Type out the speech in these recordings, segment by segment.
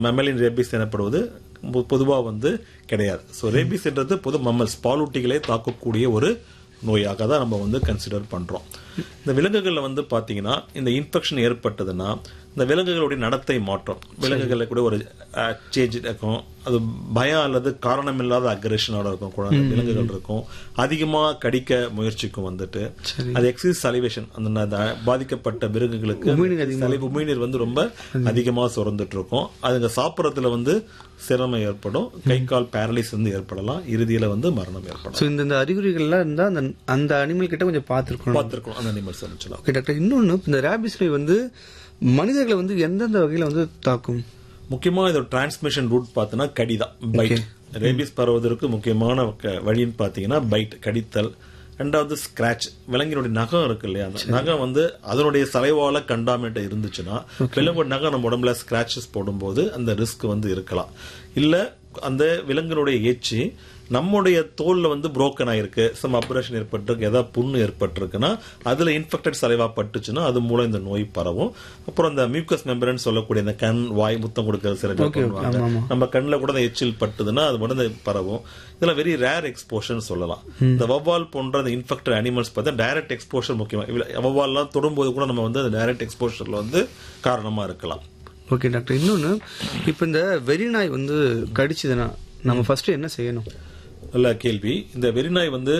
மெமலின் rabies எனப்படுவது பொதுவாக வந்து கிடையாது ஸோ ரேபிஸ்ன்றது பொது மம்மல்ஸ் பாலூட்டிகளை தாக்கக்கூடிய ஒரு நோயாக தான் நம்ம வந்து கன்சிடர் பண்றோம் இந்த விலங்குகளில் வந்து பாத்தீங்கன்னா இந்த இன்ஃபெக்ஷன் ஏற்பட்டதுன்னா இந்த விலங்குகளுடைய நடத்தை மாற்றம் விலங்குகளில் கூட ஒரு சேஞ்ச் இருக்கும் அது பயம் அல்லது காரணமில்லாத அக்ரஷனோட இருக்கும் குழந்தை விலங்குகள் இருக்கும் அதிகமா கடிக்க முயற்சிக்கும் வந்துட்டு அது எக்ஸிஸ் சலிவேஷன் அந்த ந- பாதிக்கப்பட்ட விலங்குகளுக்கு சலி- உமிழ்நீர் வந்து ரொம்ப அதிகமா சுரந்துட்டு இருக்கும் அதுங்க சாப்பிடறதுல வந்து சிரமம் ஏற்படும் கை கால் பேரலைஸ் வந்து ஏற்படலாம் இறுதியில வந்து மரணம் ஏற்படும் ஸோ இந்த இந்த அறிகுறிகள்லாம் இருந்தா அந்த அந்த அனிமல் கிட்ட கொஞ்சம் பார்த்துருக்கணும் பார்த்திருக்கோம் அந்த அனிமல்ஸ் சொல்லலாம் ஓகே டாக்டர் இன்னொன்னு இந்த ரேபிஸ் நோய் வந்து மனிதர்களை வந்து எந்தெந்த வகையில வந்து தாக்கும் முக்கியமா இதோட டிரான்ஸ்மிஷன் ரூட் பார்த்தோன்னா கடிதான் பைட் ரேபிஸ் பரவுவதற்கு முக்கியமான க- வழின்னு பார்த்தீங்கன்னா பைட் கடித்தல் ரெண்டாவது ஸ்கிராச் விலங்கினுடைய நகம் இருக்கு இல்லையா அந்த நகம் வந்து அதனுடைய சலைவால கண்டாமினேட் இருந்துச்சுன்னா விலங்கோட நகம் நம்ம உடம்புல ஸ்கிராச்சஸ் போடும்போது அந்த ரிஸ்க் வந்து இருக்கலாம் இல்ல அந்த விலங்கினுடைய எச்சி நம்முடைய தோல்ல வந்து புரோக்கன் ஆயிருக்கு சம் ஆபரேஷன் ஏற்பட்டிருக்கு ஏதாவது புண்ணு ஏற்பட்டிருக்குன்னா அதுல இன்ஃபெக்டட் சலைவா பட்டுச்சுன்னா அது மூலம் இந்த நோய் பரவும் அப்புறம் இந்த மியூக்கஸ் மெம்பரன் சொல்லக்கூடிய இந்த கண் வாய் முத்தம் கொடுக்கிற சில பேர் பண்ணுவாங்க நம்ம கண்ணுல கூட இந்த எச்சில் பட்டுதுன்னா அது உடனே பரவும் இதெல்லாம் வெரி ரேர் எக்ஸ்போஷன் சொல்லலாம் இந்த வவ்வால் போன்ற இந்த இன்ஃபெக்டட் அனிமல்ஸ் பார்த்தா டைரக்ட் எக்ஸ்போஷர் முக்கியமா இவ்வளவு வவ்வால்லாம் தொடும்போது கூட நம்ம வந்து அந்த டைரக்ட் எக்ஸ்போஷர்ல வந்து காரணமா இருக்கலாம் ஓகே டாக்டர் இன்னொன்னு இப்போ இந்த வெறி நாய் வந்து கடிச்சதுன்னா நம்ம ஃபர்ஸ்ட் என்ன செய்யணும் நல்ல கேள்வி இந்த வெறிநாய் வந்து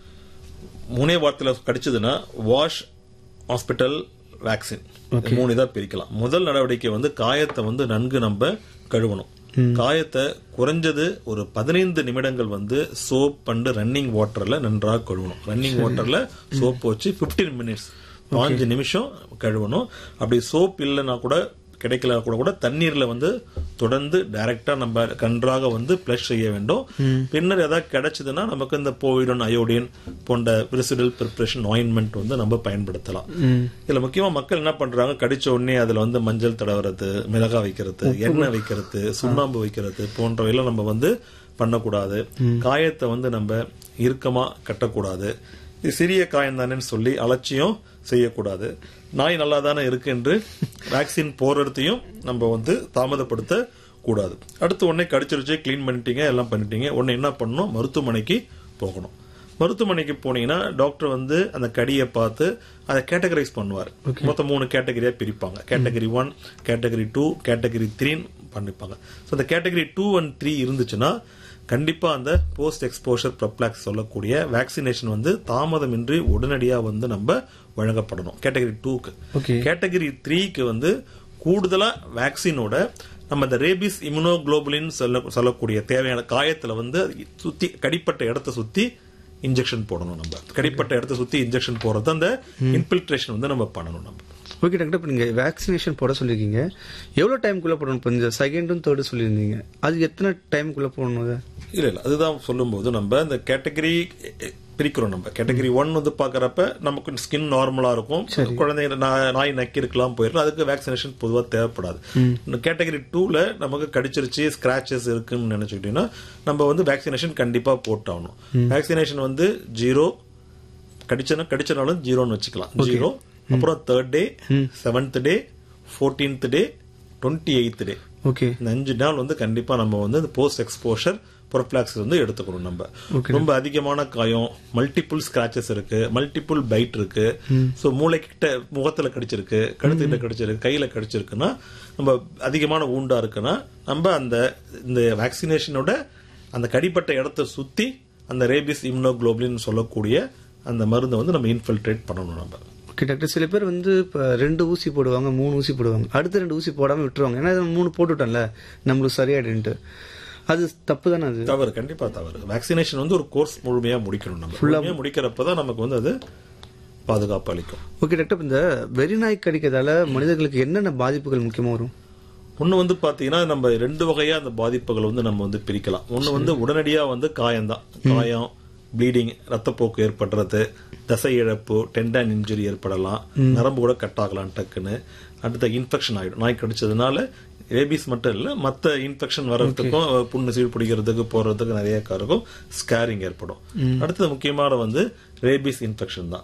மூணே வாரத்தில் கடிச்சதுன்னா வாஷ் ஹாஸ்பிட்டல் வேக்சின் மூணு இதா பிரிக்கலாம் முதல் நடவடிக்கை வந்து காயத்தை வந்து நன்கு நம்ம கழுவணும் காயத்தை குறைஞ்சது ஒரு பதினைந்து நிமிடங்கள் வந்து சோப் அண்ட் ரன்னிங் வாட்டர்ல நன்றாக கழுவணும் ரன்னிங் வாட்டர்ல சோப் வச்சு 15 மினிட்ஸ் பாஞ்சு நிமிஷம் கழுவணும் அப்படி சோப் இல்லைன்னா கூட கிடைக்கல கூட கூட தண்ணீர்ல வந்து தொடர்ந்து டைரக்டா நம்ம கன்றாக வந்து பிளஷ் செய்ய வேண்டும் பின்னர் ஏதாவது கிடைச்சதுன்னா நமக்கு இந்த போயிடன் அயோடின் போன்ற ரெசிடல் ப்ரிப்ரேஷன் ஆயின்மெண்ட் வந்து நம்ம பயன்படுத்தலாம் இதுல முக்கியமா மக்கள் என்ன பண்றாங்க கடிச்ச உடனே அதுல வந்து மஞ்சள் தடவுறது மிளகாய் வைக்கிறது எண்ணெய் வைக்கிறது சுண்ணாம்பு வைக்கிறது போன்றவையெல்லாம் நம்ம வந்து பண்ணக்கூடாது காயத்தை வந்து நம்ம இறுக்கமா கட்டக்கூடாது இது சிறிய காயம் தானேன்னு சொல்லி அலட்சியம் செய்யக்கூடாது நாய் நல்லா தானே இருக்கு என்று வேக்சின் போறதையும் நம்ம வந்து தாமதப்படுத்த கூடாது அடுத்து உடனே கடிச்சிருச்சு க்ளீன் பண்ணிட்டீங்க எல்லாம் பண்ணிட்டீங்க உடனே என்ன பண்ணணும் மருத்துவமனைக்கு போகணும் மருத்துவமனைக்கு போனீங்கன்னா டாக்டர் வந்து அந்த கடியை பார்த்து அதை கேட்டகரைஸ் பண்ணுவார் மொத்தம் மூணு கேட்டகரியா பிரிப்பாங்க category one category two category த்ரீன்னு பண்ணிப்பாங்க ஸோ அந்த கேட்டகரி டூ அண்ட் த்ரீ இருந்துச்சுன்னா கண்டிப்பா அந்த போஸ்ட் எக்ஸ்போஷர் ப்ரொப்ளாக்ஸ் சொல்லக்கூடிய வேக்சினேஷன் வந்து தாமதமின்றி உடனடியா வந்து நம்ம வழங்கப்படணும் கேட்டகரி டூக்கு Okay. கேட்டகரி த்ரீக்கு வந்து கூடுதலா வேக்சினோட நம்ம இந்த ரேபிஸ் இம்யூனோகுளோபுலின் சொல்ல சொல்லக்கூடிய தேவையான காயத்துல வந்து அது சுத்தி கடிப்பட்ட இடத்த சுத்தி இன்ஜெக்ஷன் போடணும் நம்ம கடிப்பட்ட இடத்த சுத்தி இன்ஜெக்ஷன் போறது அந்த இன்ஃபில்ட்ரேஷன் வந்து நம்ம பண்ணணும் நம்ம ஓகே டாக்டர் இப்போ நீங்க வேக்சினேஷன் போட சொல்லியிருக்கீங்க எவ்வளவு டைம்குள்ள போடணும் இப்போ இந்த செகண்டும் தேர்டும் சொல்லியிருந்தீங்க அது எத்தனை டைம்குள்ள போடணும் அதை இல்ல இல்ல அதுதான் சொல்லும்போது நம்ம இந்த கேட்டகரி பிரிக்கிறோம் நம்ம கேட்டகரி ஒன் வந்து பாக்குறப்ப நமக்கு ஸ்கின் நார்மலா இருக்கும் குழந்தைங்க நா- நாய் நக்கி இருக்கலாம் போயிடலாம் அதுக்கு வேக்சினேஷன் பொதுவா தேவைப்படாது இந்த கேட்டகரி டூல நமக்கு கடிச்சிருச்சு ஸ்கிராச்சஸ் இருக்குன்னு நினைச்சுக்கிட்டீங்கன்னா நம்ம வந்து வேக்சினேஷன் கண்டிப்பா போட்டாகணும் வேக்சினேஷன் வந்து ஜீரோ கடிச்சனா கடிச்சனாலும் ஜீரோன்னு வச்சுக்கலாம் ஜீரோ அப்புறம் third day seventh day fourteenth day twenty eighth day okay இந்த அஞ்சு நாள் வந்து கண்டிப்பா நம்ம வந்து இந்த போஸ்ட் எக்ஸ்போஷர் ப்ரொப்ளாக்ஸ் வந்து எடுத்துக்கணும் நம்ம ரொம்ப அதிகமான காயம் மல்டிபிள் ஸ்கிராச்சஸ் இருக்கு மல்டிபிள் பைட் இருக்கு சோ மூளைக்கிட்ட முகத்துல கடிச்சிருக்கு கழுத்துக்கிட்ட கடிச்சிருக்கு கையில கடிச்சிருக்குன்னா நம்ம அதிகமான ஊண்டா இருக்குன்னா நம்ம அந்த இந்த வேக்சினேஷனோட அந்த கடிப்பட்ட இடத்த சுத்தி அந்த ரேபிஸ் இம்னோகுளோபின் சொல்லக்கூடிய அந்த மருந்தை வந்து நம்ம இன்ஃபில்ட்ரேட் பண்ணணும் நம்ம ஓகே டாக்டர் சில பேர் வந்து இப்போ ரெண்டு ஊசி போடுவாங்க மூணு ஊசி போடுவாங்க அடுத்த ரெண்டு ஊசி போடாம விட்டுருவாங்க ஏன்னா இது மூணு போட்டுட்டோம்ல நம்மளுக்கு சரியாயிடுன்ட்டு அது தப்பு தானே அது தவறு கண்டிப்பா தவறு வேக்சினேஷன் வந்து ஒரு கோர்ஸ் முழுமையா முடிக்கணும் நம்ம முழுமையா முடிக்கிறப்பதான் நமக்கு வந்து அது பாதுகாப்பு அளிக்கும் ஓகே டாக்டர் இப்ப இந்த வெறிநாய் கடிக்கிறதால மனிதர்களுக்கு என்னென்ன பாதிப்புகள் முக்கியமா வரும் ஒண்ணு வந்து பாத்தீங்கன்னா நம்ம ரெண்டு வகையா அந்த பாதிப்புகள் வந்து நம்ம வந்து பிரிக்கலாம் ஒண்ணு வந்து உடனடியா வந்து காயம்தான் காயம் ப்ளீடிங் ரத்தப்போக்கு ஏற்படுறது தசை இழப்பு டெண்டன் இன்ஜுரி ஏற்படலாம் நரம்பு கூட கட் ஆகலாம் டக்குன்னு அடுத்த இன்ஃபெக்ஷன் ஆயிடும் நாய் கடிச்சதுனால ரேபிஸ் மட்டும் இல்ல மத்த இன்ஃபெக்ஷன் வர்றதுக்கும் புண்ணு சீழ் பிடிக்கிறதுக்கு போறதுக்கு நிறைய இருக்கும் ஸ்கேரிங் ஏற்படும் அடுத்தது முக்கியமான வந்து ரேபிஸ் இன்ஃபெக்ஷன் தான்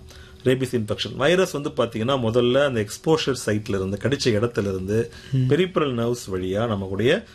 ரேபிஸ் இன்ஃபெக்ஷன் வைரஸ் வந்து பாத்தீங்கன்னா முதல்ல அந்த எக்ஸ்போஷர் சைட்ல இருந்து கடிச்ச இடத்துல இருந்து பெரிபரல் நர்வ்ஸ் வழியா நம்மளுடைய